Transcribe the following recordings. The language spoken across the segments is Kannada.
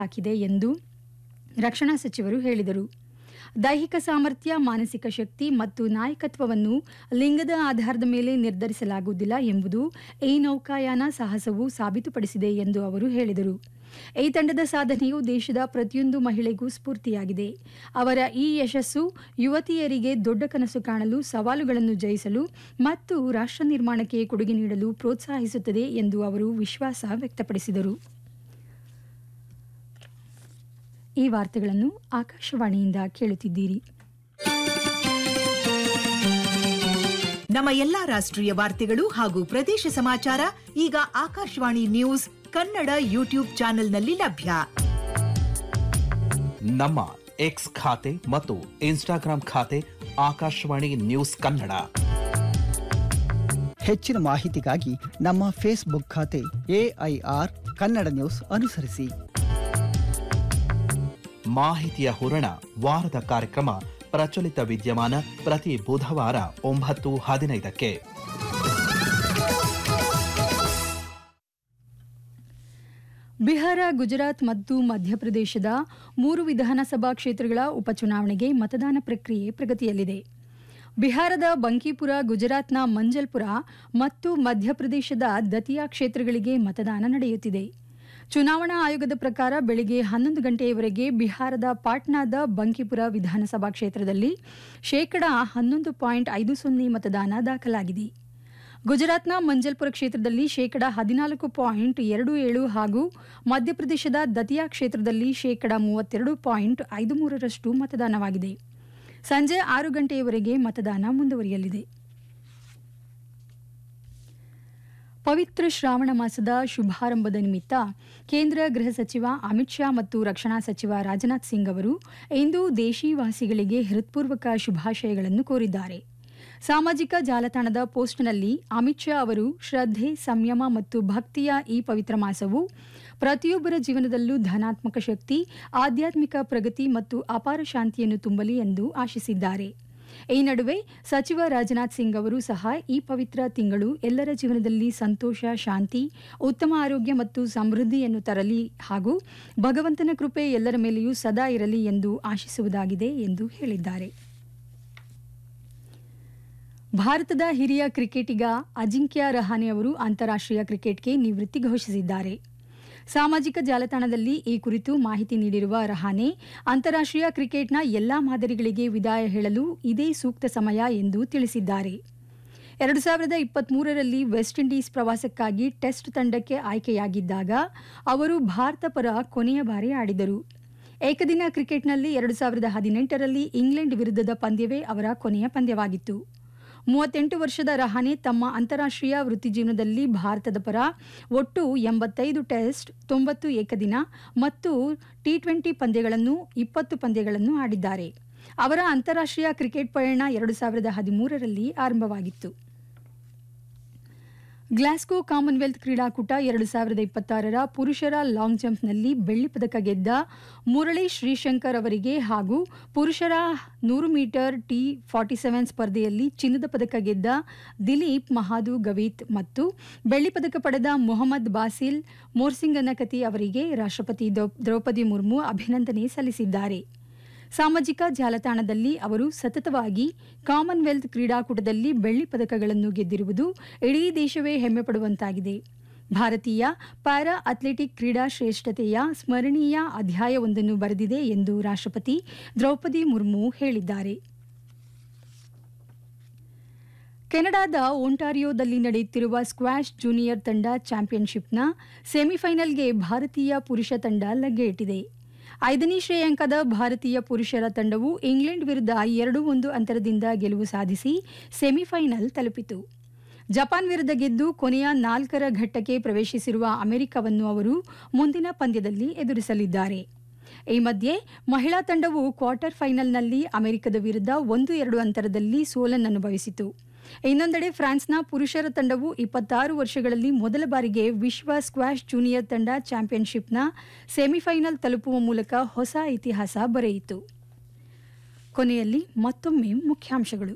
ಹಾಕಿದೆ ಎಂದು ರಕ್ಷಣಾ ಸಚಿವರು ಹೇಳಿದರು ದೈಹಿಕ ಸಾಮರ್ಥ್ಯ ಮಾನಸಿಕ ಶಕ್ತಿ ಮತ್ತು ನಾಯಕತ್ವವನ್ನು ಲಿಂಗದ ಆಧಾರದ ಮೇಲೆ ನಿರ್ಧರಿಸಲಾಗುವುದಿಲ್ಲ ಎಂಬುದು ಈ ನೌಕಾಯಾನ ಸಾಹಸವು ಸಾಬೀತುಪಡಿಸಿದೆ ಎಂದು ಅವರು ಹೇಳಿದರು ಈ ತಂಡದ ಸಾಧನೆಯು ದೇಶದ ಪ್ರತಿಯೊಂದು ಮಹಿಳೆಗೂ ಸ್ಫೂರ್ತಿಯಾಗಿದೆ ಅವರ ಈ ಯಶಸ್ಸು ಯುವತಿಯರಿಗೆ ದೊಡ್ಡ ಕನಸು ಕಾಣಲು ಸವಾಲುಗಳನ್ನು ಜಯಿಸಲು ಮತ್ತು ರಾಷ್ಟ್ರ ನಿರ್ಮಾಣಕ್ಕೆ ಕೊಡುಗೆ ನೀಡಲು ಪ್ರೋತ್ಸಾಹಿಸುತ್ತದೆ ಎಂದು ಅವರು ವಿಶ್ವಾಸ ವ್ಯಕ್ತಪಡಿಸಿದರು ಈ ವಾರ್ತೆಗಳನ್ನು ಆಕಾಶವಾಣಿಯಿಂದ ಕೇಳುತ್ತಿದ್ದೀರಿ ನಮ್ಮ ಎಲ್ಲಾ ರಾಷ್ಟ್ರೀಯ ವಾರ್ತೆಗಳು ಹಾಗೂ ಪ್ರದೇಶ ಸಮಾಚಾರ ಈಗ ಆಕಾಶವಾಣಿ ನ್ಯೂಸ್ ಕನ್ನಡ ಯೂಟ್ಯೂಬ್ ಚಾನೆಲ್ನಲ್ಲಿ ಲಭ್ಯ ನಮ್ಮ ಎಕ್ಸ್ ಖಾತೆ ಮತ್ತು ಇನ್ಸ್ಟಾಗ್ರಾಂ ಖಾತೆ ಆಕಾಶವಾಣಿ ನ್ಯೂಸ್ ಕನ್ನಡ ಹೆಚ್ಚಿನ ಮಾಹಿತಿಗಾಗಿ ನಮ್ಮ ಫೇಸ್ಬುಕ್ ಖಾತೆ ಎಐಆರ್ ಕನ್ನಡ ನ್ಯೂಸ್ ಅನುಸರಿಸಿ ಮಾಹಿತಿಯ ಹೂರಣ ವಾರದ ಕಾರ್ಯಕ್ರಮ ಪ್ರಚಲಿತ ವಿದ್ಯಮಾನ ಪ್ರತಿ ಬುಧವಾರ ಒಂಬತ್ತು ಹದಿನೈದಕ್ಕೆ ಬಿಹಾರ ಗುಜರಾತ್ ಮತ್ತು ಮಧ್ಯಪ್ರದೇಶದ ಮೂರು ವಿಧಾನಸಭಾ ಕ್ಷೇತ್ರಗಳ ಉಪಚುನಾವಣೆಗೆ ಮತದಾನ ಪ್ರಕ್ರಿಯೆ ಪ್ರಗತಿಯಲ್ಲಿದೆ ಬಿಹಾರದ ಬಂಕಿಪುರ ಗುಜರಾತ್ನ ಮಂಜಲ್ಪುರ ಮತ್ತು ಮಧ್ಯಪ್ರದೇಶದ ದತಿಯಾ ಕ್ಷೇತ್ರಗಳಿಗೆ ಮತದಾನ ನಡೆಯುತ್ತಿದೆ ಚುನಾವಣಾ ಆಯೋಗದ ಪ್ರಕಾರ ಬೆಳಗ್ಗೆ ಹನ್ನೊಂದು ಗಂಟೆಯವರೆಗೆ ಬಿಹಾರದ ಪಾಟ್ನಾದ ಬಂಕಿಪುರ ವಿಧಾನಸಭಾ ಕ್ಷೇತ್ರದಲ್ಲಿ ಶೇಕಡಾ ಹನ್ನೊಂದು ಪಾಯಿಂಟ್ ಐದು ಸೊನ್ನೆ ಮತದಾನ ದಾಖಲಾಗಿದೆ ಗುಜರಾತ್ನ ಮಂಜಲ್ಪುರ ಕ್ಷೇತ್ರದಲ್ಲಿ ಶೇಕಡಾ ಹದಿನಾಲ್ಕು ಪಾಯಿಂಟ್ ಎರಡು ಏಳು ಹಾಗೂ ಮಧ್ಯಪ್ರದೇಶದ ದತಿಯಾ ಕ್ಷೇತ್ರದಲ್ಲಿ ಶೇಕಡಾ ಮೂವತ್ತೆರಡು ಪಾಯಿಂಟ್ ಐದು ಮೂರರಷ್ಟು ಮತದಾನವಾಗಿದೆ ಸಂಜೆ ಆರು ಗಂಟೆಯವರೆಗೆ ಮತದಾನ ಮುಂದುವರಿಯಲಿದೆ ಪವಿತ್ರ ಶ್ರಾವಣ ಮಾಸದ ಶುಭಾರಂಭದ ನಿಮಿತ್ತ ಕೇಂದ್ರ ಗೃಹ ಸಚಿವ ಅಮಿತ್ ಶಾ ಮತ್ತು ರಕ್ಷಣಾ ಸಚಿವ ರಾಜನಾಥ್ ಸಿಂಗ್ ಅವರು ಇಂದು ದೇಶೀವಾಸಿಗಳಿಗೆ ಹೃತ್ಪೂರ್ವಕ ಶುಭಾಶಯಗಳನ್ನು ಕೋರಿದ್ದಾರೆ ಸಾಮಾಜಿಕ ಜಾಲತಾಣದ ಪೋಸ್ಟ್ನಲ್ಲಿ ಅಮಿತ್ ಶಾ ಅವರು ಶ್ರದ್ಧೆ ಸಂಯಮ ಮತ್ತು ಭಕ್ತಿಯ ಈ ಪವಿತ್ರ ಮಾಸವು ಪ್ರತಿಯೊಬ್ಬರ ಜೀವನದಲ್ಲೂ ಧನಾತ್ಮಕ ಶಕ್ತಿ ಆಧ್ಯಾತ್ಮಿಕ ಪ್ರಗತಿ ಮತ್ತು ಅಪಾರ ಶಾಂತಿಯನ್ನು ತುಂಬಲಿ ಎಂದು ಆಶಿಸಿದ್ದಾರೆ ಈ ನಡುವೆ ಸಚಿವ ರಾಜನಾಥ್ ಸಿಂಗ್ ಅವರು ಸಹ ಈ ಪವಿತ್ರ ತಿಂಗಳು ಎಲ್ಲರ ಜೀವನದಲ್ಲಿ ಸಂತೋಷ ಶಾಂತಿ ಉತ್ತಮ ಆರೋಗ್ಯ ಮತ್ತು ಸಮೃದ್ಧಿಯನ್ನು ತರಲಿ ಹಾಗೂ ಭಗವಂತನ ಕೃಪೆ ಎಲ್ಲರ ಮೇಲೆಯೂ ಸದಾ ಇರಲಿ ಎಂದು ಆಶಿಸುವುದಾಗಿದೆ ಎಂದು ಹೇಳಿದ್ದಾರೆ ಭಾರತದ ಹಿರಿಯ ಕ್ರಿಕೆಟಿಗ ಅಜಿಂಕ್ಯ ರಹಾನೆ ಅವರು ಅಂತಾರಾಷ್ಟ್ರೀಯ ಕ್ರಿಕೆಟ್ಗೆ ನಿವೃತ್ತಿ ಘೋಷಿಸಿದ್ದಾರೆ ಸಾಮಾಜಿಕ ಜಾಲತಾಣದಲ್ಲಿ ಈ ಕುರಿತು ಮಾಹಿತಿ ನೀಡಿರುವ ರಹಾನೆ ಅಂತಾರಾಷ್ಟ್ರೀಯ ಕ್ರಿಕೆಟ್ನ ಎಲ್ಲಾ ಮಾದರಿಗಳಿಗೆ ವಿದಾಯ ಹೇಳಲು ಇದೇ ಸೂಕ್ತ ಸಮಯ ಎಂದು ತಿಳಿಸಿದ್ದಾರೆ ಎರಡು ಸಾವಿರದ ಇಪ್ಪತ್ಮೂರರಲ್ಲಿ ವೆಸ್ಟ್ ಇಂಡೀಸ್ ಪ್ರವಾಸಕ್ಕಾಗಿ ಟೆಸ್ಟ್ ತಂಡಕ್ಕೆ ಆಯ್ಕೆಯಾಗಿದ್ದಾಗ ಅವರು ಭಾರತ ಪರ ಕೊನೆಯ ಬಾರಿ ಆಡಿದರು ಏಕದಿನ ಕ್ರಿಕೆಟ್ನಲ್ಲಿ ಎರಡು ಸಾವಿರದ ಹದಿನೆಂಟರಲ್ಲಿ ಇಂಗ್ಲೆಂಡ್ ವಿರುದ್ಧದ ಪಂದ್ಯವೇ ಅವರ ಕೊನೆಯ ಪಂದ್ಯವಾಗಿತ್ತು ಮೂವತ್ತೆಂಟು ವರ್ಷದ ರಹಾನೆ ತಮ್ಮ ಅಂತಾರಾಷ್ಟ್ರೀಯ ವೃತ್ತಿಜೀವನದಲ್ಲಿ ಭಾರತದ ಪರ ಒಟ್ಟು ಎಂಬತ್ತೈದು ಟೆಸ್ಟ್ ತೊಂಬತ್ತು ಏಕದಿನ ಮತ್ತು ಟಿ ಟ್ವೆಂಟಿ ಪಂದ್ಯಗಳನ್ನು ಇಪ್ಪತ್ತು ಪಂದ್ಯಗಳನ್ನು ಆಡಿದ್ದಾರೆ ಅವರ ಅಂತಾರಾಷ್ಟ್ರೀಯ ಕ್ರಿಕೆಟ್ ಪಯಣ ಎರಡು ಸಾವಿರದ ಹದಿಮೂರರಲ್ಲಿ ಆರಂಭವಾಗಿತ್ತು ಗ್ಲಾಸ್ಗೋ ಕಾಮನ್ವೆಲ್ತ್ ಕ್ರೀಡಾಕೂಟ ಎರಡು ಸಾವಿರದ ಇಪ್ಪತ್ತಾರರ ಪುರುಷರ ಲಾಂಗ್ ಜಂಪ್ನಲ್ಲಿ ಬೆಳ್ಳಿ ಪದಕ ಗೆದ್ದ ಮುರಳಿ ಶ್ರೀಶಂಕರ್ ಅವರಿಗೆ ಹಾಗೂ ಪುರುಷರ ನೂರು ಮೀಟರ್ ಟಿ ಫಾರ್ಟಿ ಸೆವೆನ್ ಸ್ಪರ್ಧೆಯಲ್ಲಿ ಚಿನ್ನದ ಪದಕ ಗೆದ್ದ ದಿಲೀಪ್ ಮಹಾದು ಗವೀತ್ ಮತ್ತು ಬೆಳ್ಳಿ ಪದಕ ಪಡೆದ ಮೊಹಮ್ಮದ್ ಬಾಸಿಲ್ ಮೋರ್ಸಿಂಗನಕತಿ ಅವರಿಗೆ ರಾಷ್ಟ್ರಪತಿ ದ್ರೌ- ದ್ರೌಪದಿ ಮುರ್ಮು ಅಭಿನಂದನೆ ಸಲ್ಲಿಸಿದ್ದಾರೆ ಸಾಮಾಜಿಕ ಜಾಲತಾಣದಲ್ಲಿ ಅವರು ಸತತವಾಗಿ ಕಾಮನ್ವೆಲ್ತ್ ಕ್ರೀಡಾಕೂಟದಲ್ಲಿ ಬೆಳ್ಳಿ ಪದಕಗಳನ್ನು ಗೆದ್ದಿರುವುದು ಇಡೀ ದೇಶವೇ ಹೆಮ್ಮೆ ಪಡುವಂತಾಗಿದೆ ಭಾರತೀಯ ಪ್ಯಾರಾ ಅಥ್ಲೆಟಿಕ್ ಕ್ರೀಡಾ ಶ್ರೇಷ್ಠತೆಯ ಸ್ಮರಣೀಯ ಅಧ್ಯಾಯವೊಂದನ್ನು ಬರೆದಿದೆ ಎಂದು ರಾಷ್ಟ್ರಪತಿ ದ್ರೌಪದಿ ಮುರ್ಮು ಹೇಳಿದ್ದಾರೆ ಕೆನಡಾದ ಒಂಟಾರಿಯೋದಲ್ಲಿ ನಡೆಯುತ್ತಿರುವ ಸ್ಕ್ವಾಷ್ ಜೂನಿಯರ್ ತಂಡ ಚಾಂಪಿಯನ್ಶಿಪ್ನ ಸೆಮಿಫೈನಲ್ಗೆ ಭಾರತೀಯ ಪುರುಷ ತಂಡ ಲಗ್ಗೆ ಇಟ್ಟಿದೆ ಐದನೇ ಶ್ರೇಯಾಂಕದ ಭಾರತೀಯ ಪುರುಷರ ತಂಡವು ಇಂಗ್ಲೆಂಡ್ ವಿರುದ್ಧ ಎರಡು ಒಂದು ಅಂತರದಿಂದ ಗೆಲುವು ಸಾಧಿಸಿ ಸೆಮಿಫೈನಲ್ ತಲುಪಿತು ಜಪಾನ್ ವಿರುದ್ಧ ಗೆದ್ದು ಕೊನೆಯ ನಾಲ್ಕರ ಘಟ್ಟಕ್ಕೆ ಪ್ರವೇಶಿಸಿರುವ ಅಮೆರಿಕವನ್ನು ಅವರು ಮುಂದಿನ ಪಂದ್ಯದಲ್ಲಿ ಎದುರಿಸಲಿದ್ದಾರೆ ಈ ಮಧ್ಯೆ ಮಹಿಳಾ ತಂಡವು ಕ್ವಾರ್ಟರ್ ಫೈನಲ್ನಲ್ಲಿ ಅಮೆರಿಕದ ವಿರುದ್ಧ ಒಂದು ಎರಡು ಅಂತರದಲ್ಲಿ ಸೋಲನ್ನನುಭವಿಸಿತು ಇನ್ನೊಂದೆಡೆ ಫ್ರಾನ್ಸ್ನ ಪುರುಷರ ತಂಡವು ಇಪ್ಪತ್ತಾರು ವರ್ಷಗಳಲ್ಲಿ ಮೊದಲ ಬಾರಿಗೆ ವಿಶ್ವ ಸ್ಕ್ವಾಷ್ ಜೂನಿಯರ್ ತಂಡ ಚಾಂಪಿಯನ್ಶಿಪ್ನ ಸೆಮಿಫೈನಲ್ ತಲುಪುವ ಮೂಲಕ ಹೊಸ ಇತಿಹಾಸ ಬರೆಯಿತು ಕೊನೆಯಲ್ಲಿ ಮತ್ತೊಮ್ಮೆ ಮುಖ್ಯಾಂಶಗಳು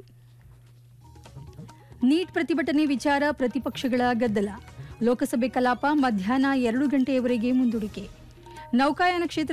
ನೀಟ್ ಪ್ರತಿಭಟನೆ ವಿಚಾರ ಪ್ರತಿಪಕ್ಷಗಳ ಗದ್ದಲ ಲೋಕಸಭೆ ಕಲಾಪ ಮಧ್ಯಾಹ್ನ ಎರಡು ಗಂಟೆಯವರೆಗೆ ಮುಂದೂಡಿಕೆ ನೌಕಾಯಾನ ಕ್ಷೇತ್ರ